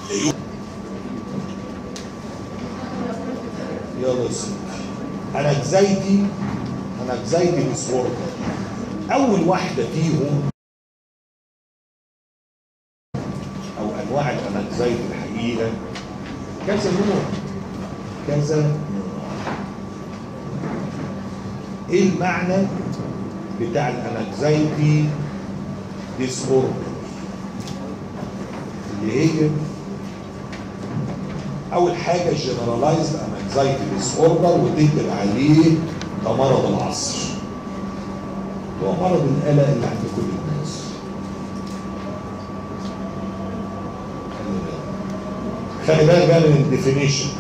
لا يمكن يلا سيدي انكزايتي انكزايتي ديسوردر اول واحده فيهم او انواع الانكزايتي الحقيقه كذا نوع كذا نوع ايه المعنى بتاع الانكزايتي ديسوردر اللي هي اول حاجه جنرالايزد انكزايتي ديسوردر وتكتب عليه ده مرض العصر هو مرض القلق اللي عند كل الناس خلي بالك بقى من الديفينيشن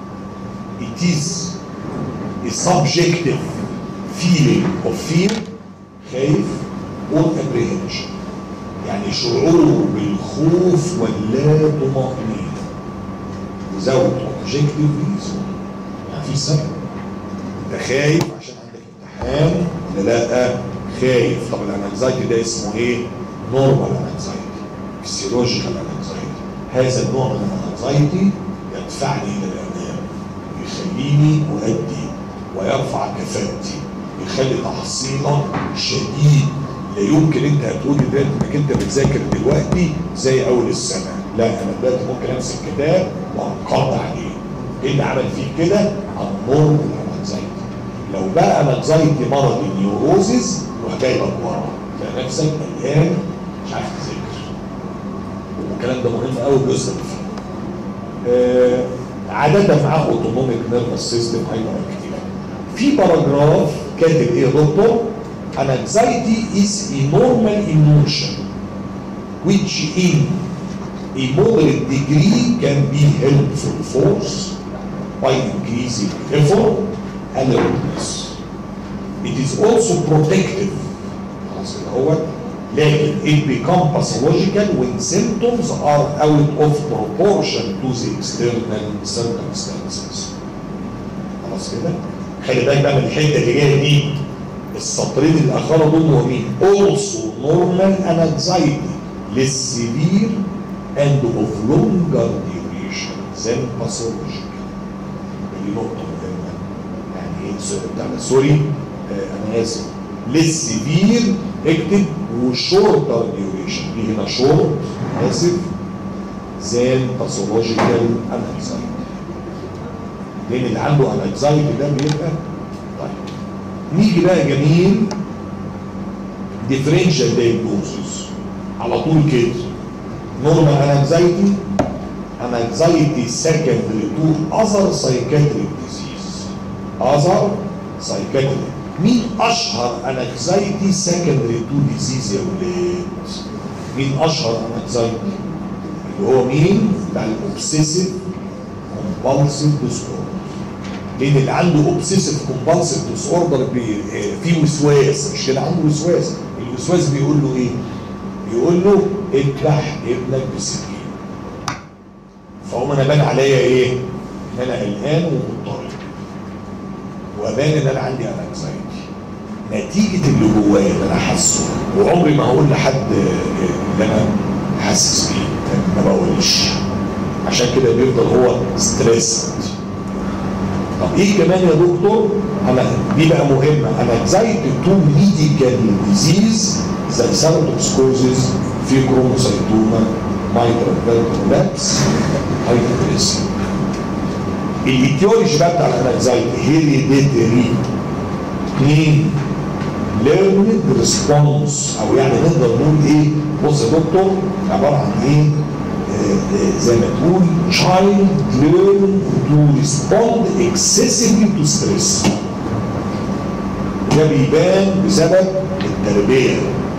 it is a subjective feeling of fear خايف or apprehension يعني شعور بالخوف واللا طمأنينة without objective reason يعني في سبب انت خايف عشان عندك امتحان ولا لا خايف طب الانكزايتي ده اسمه ايه؟ نورمال انكزايتي فيسيولوجيكال انكزايتي هذا النوع من الانكزايتي يدفعني الى الامام يخليني اؤدي ويرفع كفاءتي يخلي تحصيلك شديد لا يمكن انت هتقول دلوقتي انك انت بتذاكر دلوقتي زي اول السنه لا انا دلوقتي ممكن امسك كتاب وانقض عليه ايه اللي عمل فيك كده؟ النورمال انكزايتي لو بقى انكزايتي مرض النيوروزيس روح جايبك ورا تلاقي نفسك قلقان مش عارف تذاكر والكلام ده مهم قوي بيصرف فيه آه عادة معاه اوتونوميك نيرفس سيستم هايبر اكتيف في باراجراف كاتب ايه يا دكتور؟ anxiety is a normal emotion which in a moderate degree can be helpful force by increasing effort alertness. It is also protective. خلاص كده هو لكن it become pathological when symptoms are out of proportion to the external circumstances. خلاص كده؟ خلي بالك بقى من الحته اللي جايه دي السطرين الاخر دول مهمين. Also normal anxiety less severe and of longer duration than pathological. دي نقطه مهمه. يعني ايه بتاع سوري آه انا اسف ليس سيفير اكتب وشورتر ديوريشن دي هنا شورت اسف زان باثولوجيكال انكزايتي لان اللي عنده انكزايتي ده بيبقى طيب نيجي بقى جميل ديفرنشال دايجنوزز على طول كده نورمال انكزايتي anxiety secondary to other psychiatric disease other psychiatric مين اشهر انكزايتي secondary to disease يا ولاد مين اشهر انكزايتي اللي هو مين بتاع الاوبسيسيف كومبالسيف ديسوردر لان اللي عنده اوبسيسيف كومبالسيف ديسوردر فيه وسواس مش كده عنده وسواس الوسواس بيقول له ايه بيقول له اذبح ابنك بسكين فهم انا بان عليا ايه؟ ان انا قلقان ومضطرب وبان ان انا عندي انكزايتي نتيجه اللي جوايا اللي انا حاسه وعمري ما هقول لحد اللي انا حاسس بيه ما بقولش عشان كده بيفضل هو ستريس طب ايه كمان يا دكتور؟ انا دي بقى مهمه انكزايتي تو ميديكال ديزيز زي سيرتوسكوزيس في كروموسايتوما مايكرو لابس هايبريسم الايتيولوجي بقى بتاع الانكزايتي هيريديتري اثنين ليرند ريسبونس او يعني نقدر نقول ايه بص يا دكتور عباره عن ايه آه زي ما تقول child learn to respond excessively to stress ده بيبان بسبب التربيه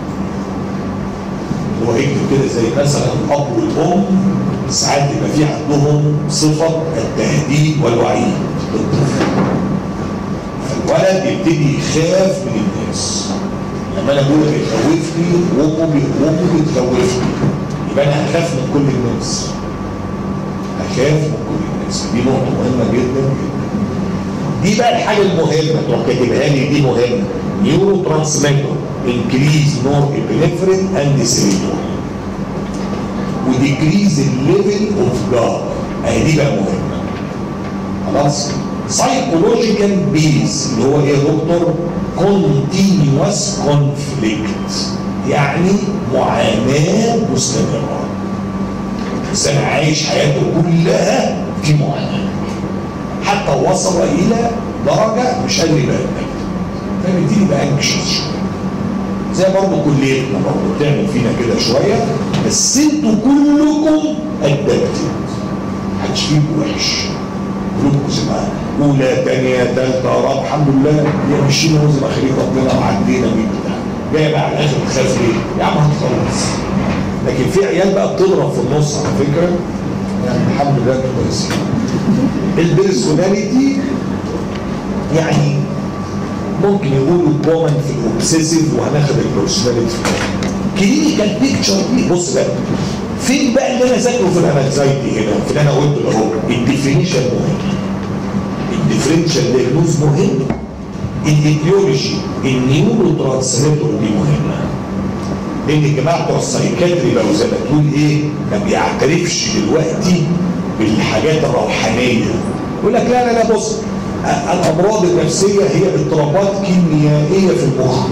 هو يكتب كده زي مثلا الاب والام ساعات يبقى في عندهم صفه التهديد والوعيد للطفل فالولد يبتدي يخاف من الناس لما انا بقول بيخوفني وامه وامه بتخوفني يبقى انا هخاف من كل الناس هخاف من كل الناس دي نقطه مهمه جدا جدا دي بقى الحاجه المهمه تروح كاتبها لي دي مهمه نيورو ترانسميتر انكريز نور ابنفرين اند سيريتون decrease الليفل اوف جاد اهي دي بقى مهمه خلاص سايكولوجيكال بيز اللي هو ايه يا دكتور كونتينيوس كونفليكت يعني معاناه مستمره الانسان عايش حياته كلها في معاناه حتى وصل الى درجه مش قادر يبقى فبيبتدي يبقى انكشس شويه زي برضه كليتنا برضه بتعمل فينا كده شويه بس انتوا كلكم ادبتد محدش فيكم وحش كلكم زمان اولى ثانيه ثالثه رابعه الحمد لله يا ماشيين هو زي ما خليل ربنا وعدينا بيه بتاع جاي بقى على الاخر تخاف ليه؟ يا عم هتخلص لكن في عيال بقى بتضرب في النص على فكره يعني الحمد لله انتوا كويسين البيرسوناليتي يعني ممكن يقولوا كومن في الاوبسيسيف وهناخد البيرسوناليتي كلينيكال بيكتشر دي بص بقى فين بقى اللي انا ذاكره في الانكزايتي هنا في اللي انا قلته اهو الديفينيشن مهم الديفرنشال دياجنوز مهم الايديولوجي النيورو ترانسميتر دي مهمه لان الجماعه بتوع السايكاتري بقوا زي ما تقول ايه ما بيعترفش دلوقتي بالحاجات الروحانيه يقول لك لا لا لا بص الامراض النفسيه هي اضطرابات كيميائيه في المخ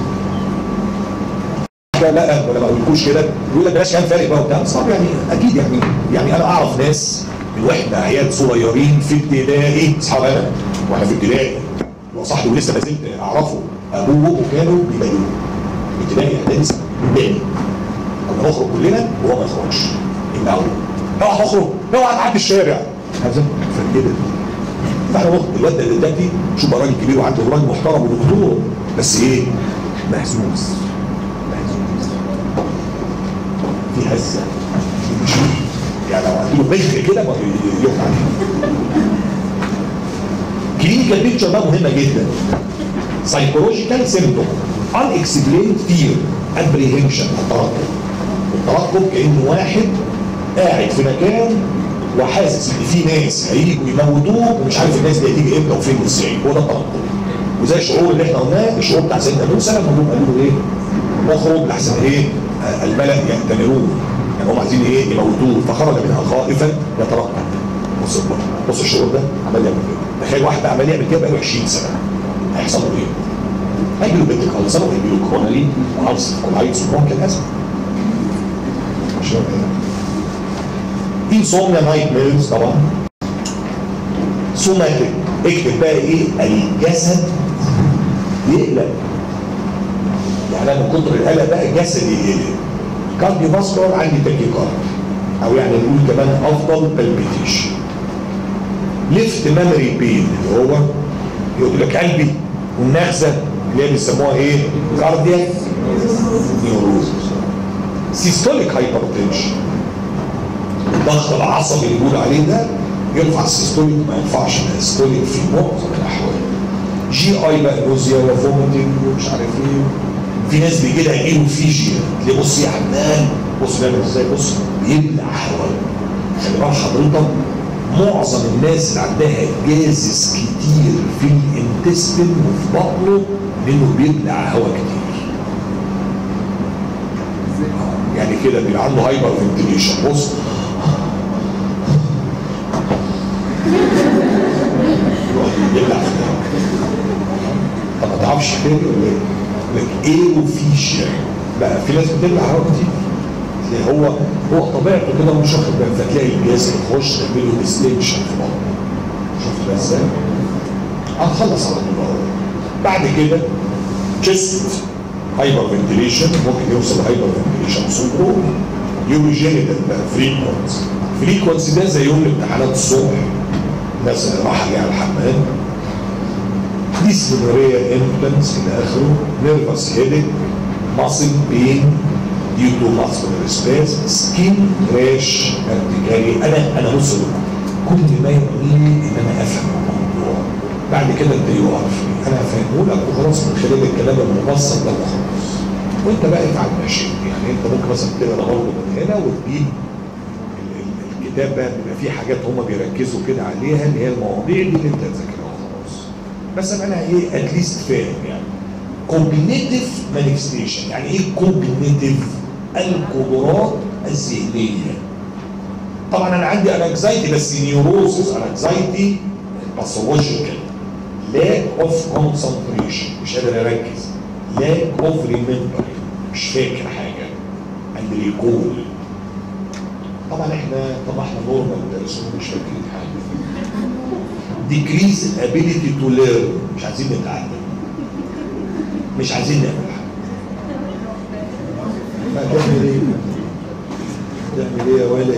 لا لا ولا ما بيقولوش كده يقول لك بلاش كلام فارق بقى وبتاع صعب يعني اكيد يعني يعني انا اعرف ناس من واحنا عيال صغيرين في ابتدائي اصحاب انا واحنا في ابتدائي هو صاحبي ولسه ما زلت اعرفه ابوه وامه كانوا بيبينوا ابتدائي اعدادي بيباني كنا نخرج كلنا وهو ما يخرجش يمنعوه اوعى تخرج اوعى تعدي الشارع هذا فكده فاحنا نخرج الواد ده دلوقتي شوف راجل كبير وعنده راجل محترم ودكتور بس ايه مهزوز مهزوز في هزه مش يعني لو عندي له بخ كده ما يقع عليه كلينيكال بيكتشر بقى مهمه جدا سايكولوجيكال سيمتوم ان اكسبليند فير ابريهنشن الترقب الترقب كانه واحد قاعد في مكان وحاسس ان في ناس هيجوا يموتوه ومش عارف الناس دي هتيجي امتى وفين وازاي هو ده الترقب وزي الشعور اللي احنا قلناه الشعور بتاع سيدنا موسى لما هم قالوا له ايه؟ اخرج لحسن ايه؟ الملأ يأتمرون يعني هم عايزين ايه؟ يموتوه فخرج منها خائفا يترقب بص بص الشعور ده عمال يعمل كده تخيل واحد عمال يعمل كده بقاله 20 سنه هيحصل له ايه؟ هيجي له بنت كالسر وهيجي له كرونالي وعاوز كولايت سكرون كالازمه عشان انسومنيا نايت ميلز طبعا سوماتيك اكتب بقى ايه الجسد يقلق يعني انا من كتر القلق بقى الجسد يقلق كارديو فاسكولار عندي تاكيكارد او يعني نقول كمان افضل بالبيتيشن ليفت ميموري بين اللي هو يقول لك قلبي والنغزه اللي هي بيسموها ايه؟ كاردياك نيوروزس سيستوليك هايبرتنشن الضغط العصبي اللي بيقول عليه ده يرفع السيستوليك ما ينفعش السيستوليك في معظم الاحوال جي اي بقى نوزيا وفوميتنج ومش عارف ايه في ناس بيجي لها ايروفيجيا تلاقي بص يا عمال بص بيعمل ازاي بص بيبلع هواء خلي بال حضرتك معظم الناس اللي عندها جازس كتير في الانتستين وفي بطنه لانه بيبلع هواء كتير يعني كده بيبقى عنده هايبر فنتيليشن بص يبلع في الهواء طب ما تعرفش كده ولا ايه؟ لك ايروفيشيا بقى في ناس بتبلع هواء كتير تلاقي هو هو طبيعته كده مش واخد بالك فتلاقي الجهاز يخش يعمل له ديستنشن في بطنه شفت بقى ازاي؟ هنخلص على طول اهو بعد كده تشست هايبر فنتيليشن ممكن يوصل لهايبر فنتيليشن سندروم يوروجينيتال بقى فريكونس فريكونس ده زي يوم الامتحانات الصبح ناس راح جاي على الحمام ديسبلوريا امبلانس الى اخره نيرفس هيدك ماسل بين due to muscular space skin rash ارتجالي انا انا بص كل ما يعنيني ان انا افهم الموضوع بعد كده انت يقف انا هفهمه لك وخلاص من خلال الكلام المبسط ده وخلاص وانت بقى افعل ما شئت يعني انت ممكن مثلا تقرا برضه من هنا وتجيب الكتاب بقى بيبقى فيه حاجات هم بيركزوا كده عليها اللي هي المواضيع دي اللي انت تذاكرها وخلاص بس ابقى انا ايه اتليست فاهم يعني كوجنيتيف مانيفستيشن يعني ايه كوجنيتيف القدرات الذهنيه طبعا انا عندي انكزايتي بس نيوروسيس انكزايتي باثولوجيكال لاك اوف كونسنتريشن مش قادر اركز لاك اوف ريمبر مش فاكر حاجه عند ريكول طبعا احنا طبعا احنا نورمال بيرسون مش فاكرين حاجه decrease ability to learn مش عايزين نتعلم مش عايزين نعمل حاجه ما تعمل ايه؟ تعمل ايه يا ولدي؟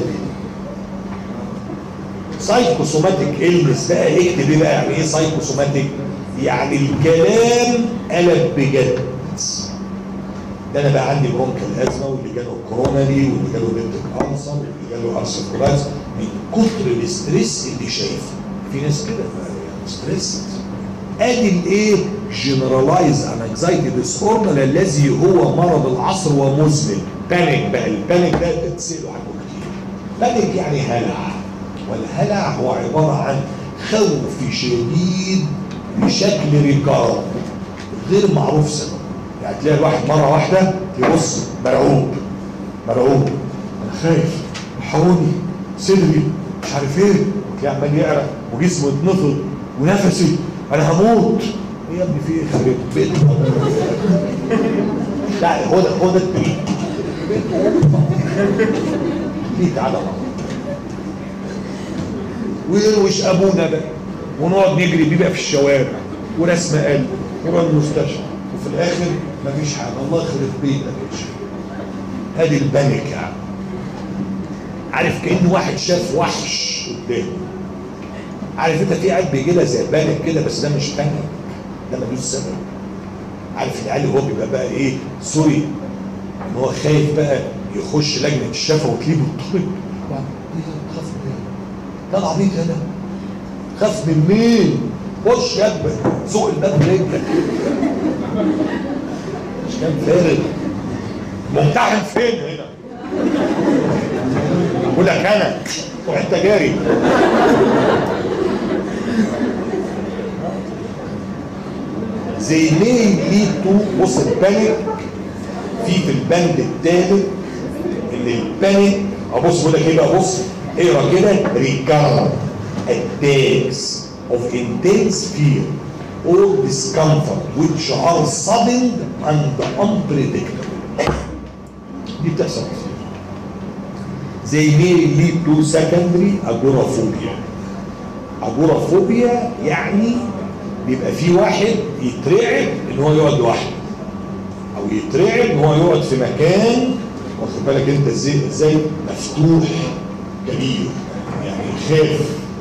سايكوسوماتيك إلنس بقى اكتب ايه بقى يعني ايه سايكوسوماتيك؟ يعني الكلام قلب بجد ده انا بقى عندي برونكال ازمه واللي جاله كوروناري واللي جاله بنتك ألسر واللي جاله ألسر كولايتس من كتر الاستريس اللي شايفه في ناس كده ستريس ادي الايه جنرالايز انكزايتي ديس اوردر الذي هو مرض العصر ومزمن بانيك بقى البانيك ده تتسالوا عنه كتير بانيك يعني هلع والهلع هو عباره عن خوف شديد بشكل ريكارد غير معروف سبب يعني تلاقي الواحد مره واحده يبص مرعوب مرعوب انا خايف الحقوني صدري مش عارف ايه تلاقيه عمال يعرق وجسمه يتنفض ونفسي انا هموت ايه يا ابني في ايه خرب بيت لا هو ده هو ده التريك ليه تعالى ويروش ابونا بقى ونقعد نجري بيه بقى في الشوارع ورسم قلب ونروح المستشفى وفي الاخر مفيش حاجه الله يخرب بيتك يا شيخ ادي البانيك يعني عارف كأن واحد شاف وحش قدامه عارف انت في عيال بيجي لها زي بانيك كده بس ده مش بانيك ده ملوش سبب عارف العيال هو بيبقى بقى ايه سوري ان هو خايف بقى يخش لجنه الشفا وتلاقيه مضطرب ايه ده تخاف من ايه؟ ده العبيط هنا خاف من مين؟ خش يا ابني سوق الباب برجلك مش كان فارغ ممتحن فين هنا؟ يقول لك انا روح انت جاري زي مي ليد تو بص البانيك في في البند الثالث ان البانيك ابص بقول لك ايه بقى بص اقرا كده ريكارد attacks of intense fear or discomfort which are sudden and unpredictable دي بتحصل كتير زي may lead to secondary agoraphobia agoraphobia يعني بيبقى في واحد يترعب ان هو يقعد لوحده او يترعب ان هو يقعد في مكان واخد بالك انت ازاي ازاي مفتوح كبير يعني خاف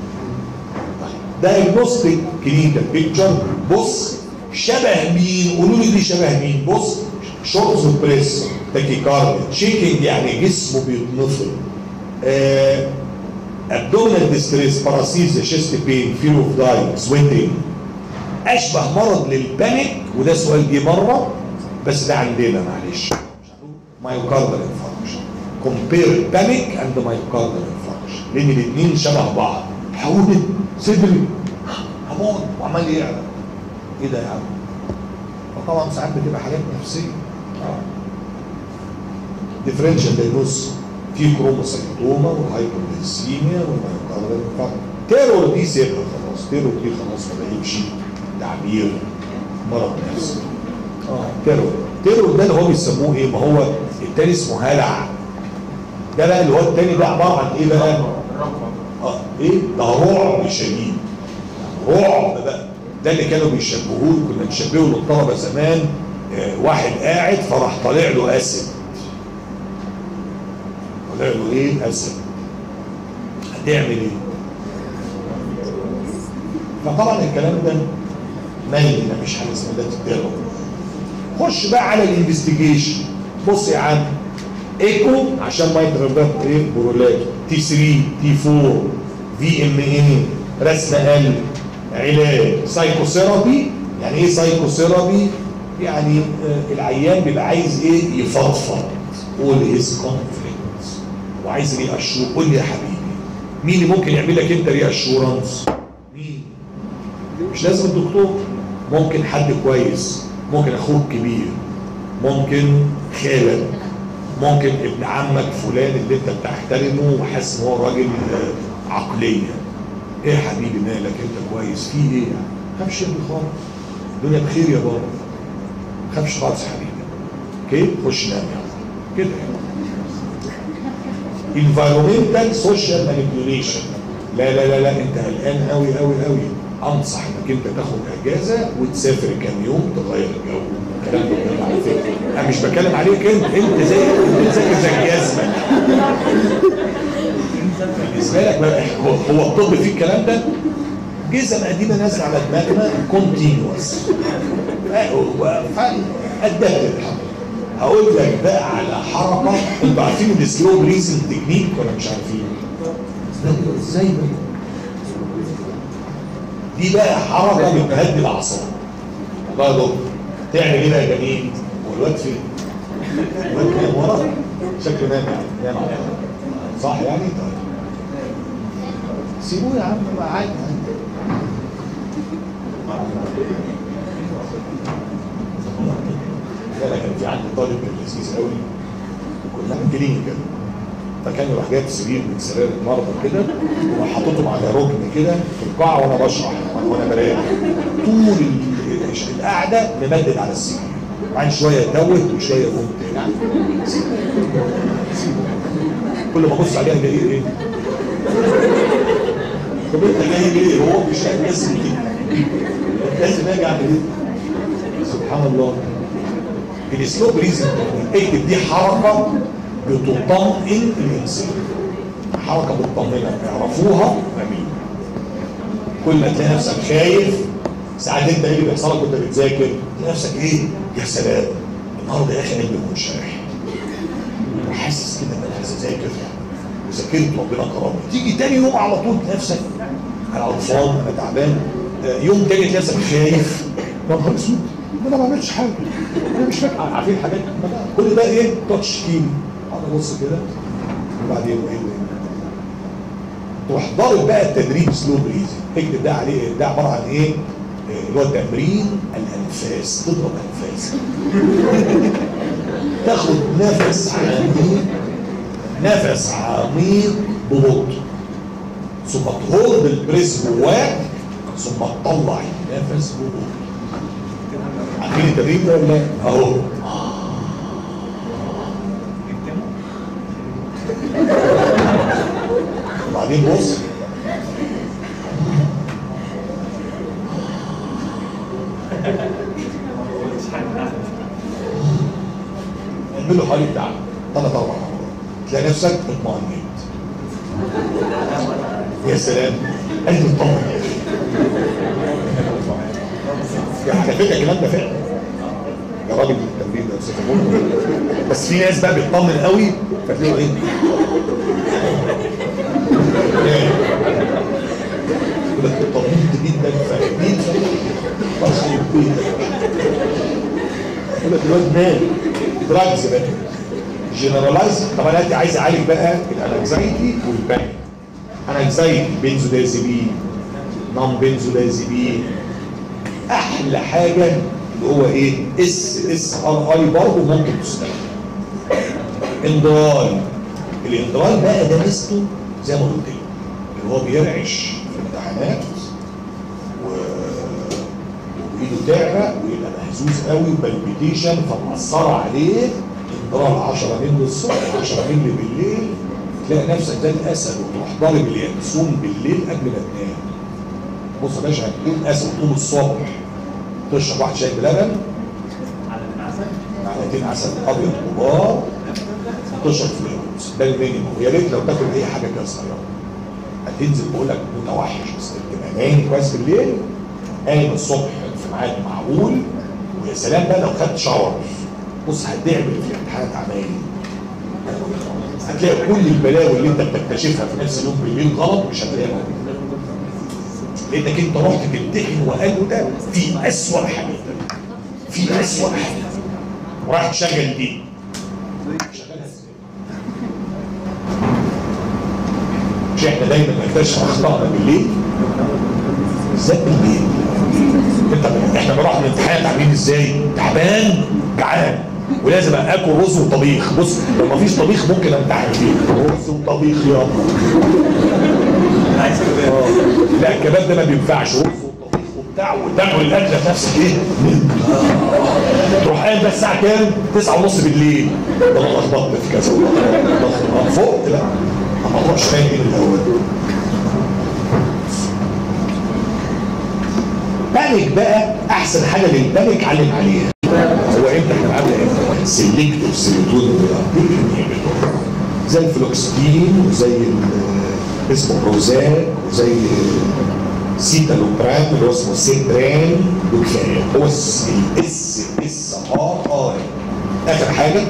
دايجنوستيك كلينيكال بيكتشر بص شبه مين قولوا لي دي شبه مين بص شورتس بريس تاكيكارديا شيكينج يعني جسمه بيتنفض آه ابدومينال ديستريس باراسيزيا شيست بين فير اوف داينج سويتنج اشبه مرض للبانيك وده سؤال جه مره بس ده عندنا معلش مايوكاردال انفاركشن كومبير بانيك اند مايوكاردال انفاركشن لان الاثنين شبه بعض حاول صدري هموت وعمال يعرق ايه ده يا عم فطبعا ساعات بتبقى حاجات نفسيه اه ديفرنشال دايجنوز في كروموسايتوما والهايبوغليسيميا والمايوكاردال انفاركشن تيرور دي سيبها خلاص تيرور دي خلاص ما بقيتش تعبير مرض نفسي اه تيرور تيرور ده اللي هو بيسموه ايه ما هو التاني اسمه هلع ده بقى اللي هو التاني ده عباره عن ايه بقى اه ايه ده رعب شديد رعب بقى ده اللي كانوا بيشبهوه كنا نشبهه للطلبه زمان آه واحد قاعد فراح طالع له اسد طالع له ايه اسد هتعمل ايه فطبعا الكلام ده مالي ده مش حاجه اسمها ده تتدرب خش بقى على الانفستيجيشن بص يا عم ايكو عشان ما يتربط ايه برولات تي 3 تي 4 في ام اي رسم قلب علاج سايكوثيرابي يعني ايه سايكوثيرابي يعني آه العيان بيبقى عايز ايه يفضفض قول هيز كونفليكت وعايز ري اشور قول لي يا حبيبي مين اللي ممكن يعمل لك انت ري اشورنس مين مش لازم الدكتور ممكن حد كويس ممكن اخوك كبير ممكن خالك ممكن ابن عمك فلان اللي انت بتحترمه وحاسس ان هو راجل آه، عقليه ايه يا حبيبي مالك انت كويس في ايه يعني خافش يا ابني خالص الدنيا بخير يا بابا خافش خالص يا حبيبي اوكي خش نام يعني كده يعني environmental social manipulation لا لا لا لا انت قلقان قوي قوي قوي انصح انك انت تاخد اجازه وتسافر كام يوم تغير الجو الكلام ده كله على فكره انا مش بتكلم عليك انت انت زي انت زي زي الجزمه بالنسبه لك بقى هو هو الطب فيه الكلام ده جزم قديمه نازله على دماغنا كونتينوس فادبت هقول لك بقى على حركه انتوا عارفين السلو بريزنج تكنيك ولا مش عارفين؟ ازاي بقى؟ دي بقى حركه بتهدي الاعصاب والله يا دكتور تعمل ايه بقى يا جميل؟ هو الواد فين؟ الواد نام ورا شكله نام يعني نام على طول. صح يعني؟ طيب سيبوه يا عم بقى عادي لا لا كان في عندي طالب لذيذ قوي كنا كلينيكال فكان يروح جايب سرير من سراير المرضى كده وراح حاططهم على ركن كده في القاعه وانا بشرح وانا وانا براجع طول ال- ال- القعده ممدد على السرير بعدين شويه يتوه وشويه يقوم تاني كل ما ابص عليها الاقي ايه؟ طب انت جاي ليه؟ هو مش قادر لازم كده لازم اجي اعمل ايه؟ سبحان الله السلو بريزنج اكتب دي حركه بتطمئن الانسان حركه بتطمئنك اعرفوها امين كل ما تلاقي نفسك خايف ساعات انت ايه اللي بيحصل لك وانت بتذاكر تلاقي نفسك ايه يا سلام النهارده يا اخي قلبي منشرح وحاسس كده ان انا عايز اذاكر وذاكرت ربنا كرمني تيجي تاني يوم على طول نفسك انا عطشان انا تعبان آه، يوم تاني تلاقي نفسك خايف يا نهار اسود ما انا ما بعملش حاجه انا مش فاكر عارفين الحاجات ما أنا- كل ده ايه تقعد تشكيني اقعد ابص كده وبعدين وايه وايه تروح ضارب بقى التدريب سلو بريزنج اكتب ده عليه ده عباره عن ايه؟ آه، اللي هو تمرين الانفاس تضرب انفاس تاخد نفس عميق نفس عميق ببطء ثم تهرب البريس جواك ثم تطلع النفس ببطء عارفين التدريب ده ولا لا؟ اهو وبعدين بص اعمله حوالي بتاع ثلاث اربع مرات تلاقي نفسك اطمئنيت يا سلام قلبي اطمن يا على فكره الكلام ده فعلا يا راجل التمرين ده سيفون بس في ناس بقى بتطمن قوي فتلاقيه ايه يقول لك اطمنت جدا فاهمين بس بيتك يقول لك الواد نام دراجز بقى جنرالايز طب انا دلوقتي عايز اعالج بقى الانكزايتي والبانيك انكزايتي بنزودازيبين نون بنزودازيبين احلى حاجه اللي هو ايه اس اس ار اي برضه ممكن تستخدم اندراي الاندراي بقى ده ميزته زي ما قلت لك اللي هو بيرعش في الامتحانات و... وايده تعرق ويبقى مهزوز قوي وبالبيتيشن فمأثرة عليه اندراي 10 مللي الصبح 10 مللي بالليل تلاقي نفسك زي الاسد وتروح ضارب اليانسون بالليل قبل ما تنام بص يا باشا هتقوم اسد تقوم الصبح تشرب واحد شاي بلبن معلقتين عسل ابيض كبار تشرب فلوس ده المينيموم ويا ريت لو تاكل اي حاجه كده صغيره هتنزل بقول لك متوحش بس تبقى نايم كويس بالليل قايم الصبح في ميعاد معقول ويا سلام بقى لو خدت شاور بص هتعمل في الامتحانات عمايل هتلاقي كل البلاوي اللي انت بتكتشفها في نفس اليوم بالليل غلط مش هتلاقيها لانك انت رحت تمتحن وقالوا ده في اسوأ حالاتك في اسوأ حالاتك وراح تشغل دي شغلها ازاي؟ مش احنا دايما نكتشف اخطائنا بالليل بالذات بالليل انت احنا بنروح الامتحانات عاملين ازاي؟ تعبان جعان ولازم اكل رز وطبيخ بص لو ما فيش طبيخ ممكن امتحن فيه رز وطبيخ يابا آه. لا الكباب ده ما بينفعش رز وطبيخ وبتاع وتاكل الاكله في نفسك ايه تروح قايم بقى الساعه كام 9 ونص بالليل ده انا لخبطت في كذا أنا فقت لا ما اروحش فاهم ايه من الاول بانيك بقى احسن حاجه للبانيك علم عليها هو امتى احنا عامله امتى سيلكتيف سيروتونين زي الفلوكسيتين وزي ال- اسمه بروزاك وزي سيتالوبرام اللي هو اسمه سيتران وكفايه هو الاس اس ار ار اخر حاجه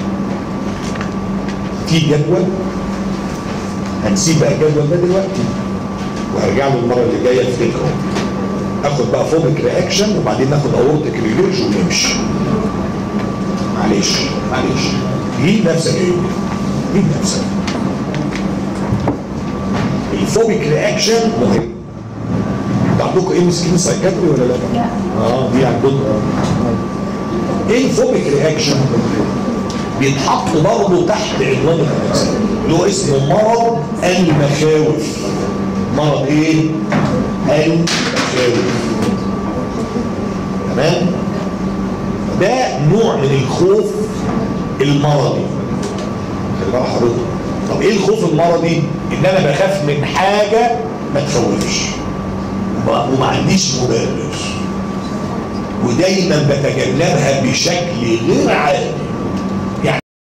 في جدول هنسيب بقى الجدول ده دلوقتي وهرجع له المره اللي جايه افتكره اخد بقى فوبيك رياكشن وبعدين ناخد اورتيك ريليرج ونمشي معلش معلش جيب نفسك ايه جيب نفسك الفوبيك رياكشن مهم انتوا عندكم ايه مسكين سايكاتري ولا لا؟ لا. اه دي عندكم ايه الفوبيك رياكشن؟ بيتحط برضه تحت عنوان الانسان اللي هو اسمه مرض المخاوف مرض ايه؟ المخاوف تمام؟ ده نوع من الخوف المرضي خلي بالك حضرتك طب ايه الخوف المرضي؟ ان انا بخاف من حاجه ما تخوفش وما- وما عنديش مبرر ودايما بتجنبها بشكل غير عادي